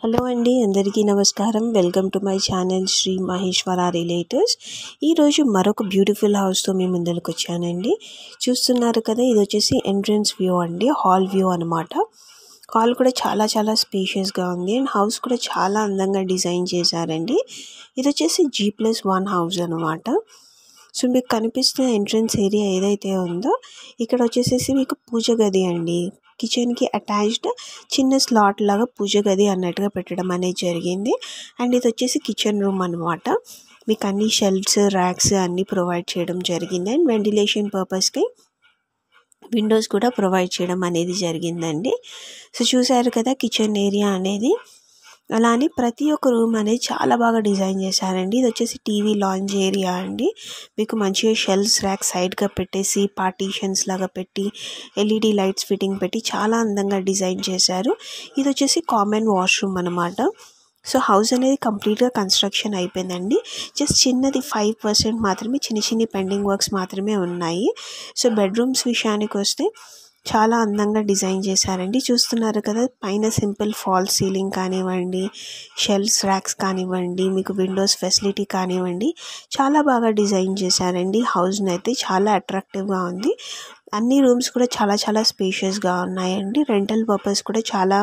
hello అండి అందరికీ నమస్కారం welcome to my channel Sri Maheshwara realtors ఈరోజు మరొక బ్యూటిఫుల్ హౌస్తో మీ ముందరకు వచ్చానండి చూస్తున్నారు కదా ఇది వచ్చేసి ఎంట్రన్స్ వ్యూ అండి హాల్ వ్యూ అనమాట హాల్ కూడా చాలా చాలా స్పేషియస్గా ఉంది అండ్ హౌస్ కూడా చాలా అందంగా డిజైన్ చేశారండి ఇది వచ్చేసి జీ ప్లస్ వన్ హౌస్ అనమాట సో మీకు కనిపిస్తున్న ఎంట్రన్స్ ఏరియా ఏదైతే ఉందో ఇక్కడ వచ్చేసేసి మీకు పూజ గది అండి కిచెన్కి అటాచ్డ్ చిన్న స్లాట్ లాగా పూజ గది అన్నట్టుగా పెట్టడం అనేది జరిగింది అండ్ ఇది వచ్చేసి కిచెన్ రూమ్ అనమాట మీకు అన్ని షెల్ఫ్స్ ర్యాక్స్ అన్నీ ప్రొవైడ్ చేయడం జరిగింది అండ్ వెంటిలేషన్ పర్పస్కి విండోస్ కూడా ప్రొవైడ్ చేయడం అనేది జరిగిందండి సో చూసారు కదా కిచెన్ ఏరియా అనేది అలానే ప్రతి ఒక్క రూమ్ అనేది చాలా బాగా డిజైన్ చేశారండి ఇది వచ్చేసి టీవీ లాంజ్ ఏరియా అండి మీకు మంచిగా షెల్ఫ్స్ ర్యాక్ సైడ్గా పెట్టేసి పార్టీషన్స్ లాగా పెట్టి ఎల్ఈడి లైట్స్ ఫిట్టింగ్ పెట్టి చాలా అందంగా డిజైన్ చేశారు ఇది వచ్చేసి కామన్ వాష్రూమ్ అనమాట సో హౌస్ అనేది కంప్లీట్గా కన్స్ట్రక్షన్ అయిపోయిందండి జస్ట్ చిన్నది ఫైవ్ పర్సెంట్ మాత్రమే చిన్న చిన్ని పెండింగ్ వర్క్స్ మాత్రమే ఉన్నాయి సో బెడ్రూమ్స్ విషయానికి వస్తే చాలా అందంగా డిజైన్ చేశారండి చూస్తున్నారు కదా పైన సింపుల్ ఫాల్ సీలింగ్ కానివ్వండి షెల్ఫ్స్ ర్యాక్స్ కానివ్వండి మీకు విండోస్ ఫెసిలిటీ కానివ్వండి చాలా బాగా డిజైన్ చేశారండి హౌస్ని అయితే చాలా అట్రాక్టివ్గా ఉంది అన్ని రూమ్స్ కూడా చాలా చాలా స్పేషియస్గా ఉన్నాయండి రెంటల్ పర్పస్ కూడా చాలా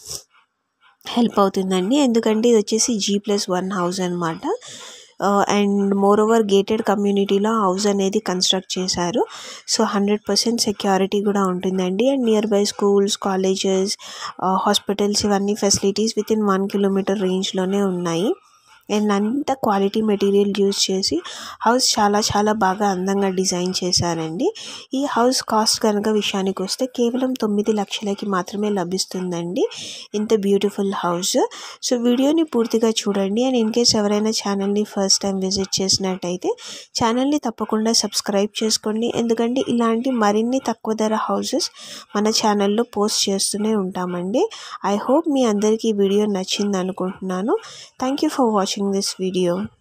హెల్ప్ అవుతుందండి ఎందుకంటే ఇది వచ్చేసి జీ ప్లస్ వన్ హౌస్ అనమాట అండ్ మోర్ ఓవర్ గేటెడ్ కమ్యూనిటీలో హౌస్ అనేది కన్స్ట్రక్ట్ చేశారు సో హండ్రెడ్ పర్సెంట్ సెక్యూరిటీ కూడా ఉంటుందండి and nearby schools colleges hospitals ఇవన్నీ facilities within one kilometre రేంజ్లోనే ఉన్నాయి అండ్ అంత క్వాలిటీ మెటీరియల్ యూజ్ చేసి హౌస్ చాలా చాలా బాగా అందంగా డిజైన్ చేశారండి ఈ హౌస్ కాస్ట్ కనుక విషయానికి వస్తే కేవలం తొమ్మిది లక్షలకి మాత్రమే లభిస్తుందండి ఇంత బ్యూటిఫుల్ హౌస్ సో వీడియోని పూర్తిగా చూడండి అండ్ ఇన్ కేస్ ఎవరైనా ఛానల్ని ఫస్ట్ టైం విజిట్ చేసినట్టయితే ఛానల్ని తప్పకుండా సబ్స్క్రైబ్ చేసుకోండి ఎందుకంటే ఇలాంటి మరిన్ని తక్కువ ధర హౌసెస్ మన ఛానల్లో పోస్ట్ చేస్తూనే ఉంటామండి ఐ హోప్ మీ అందరికీ ఈ వీడియో నచ్చింది అనుకుంటున్నాను thank you for watching this video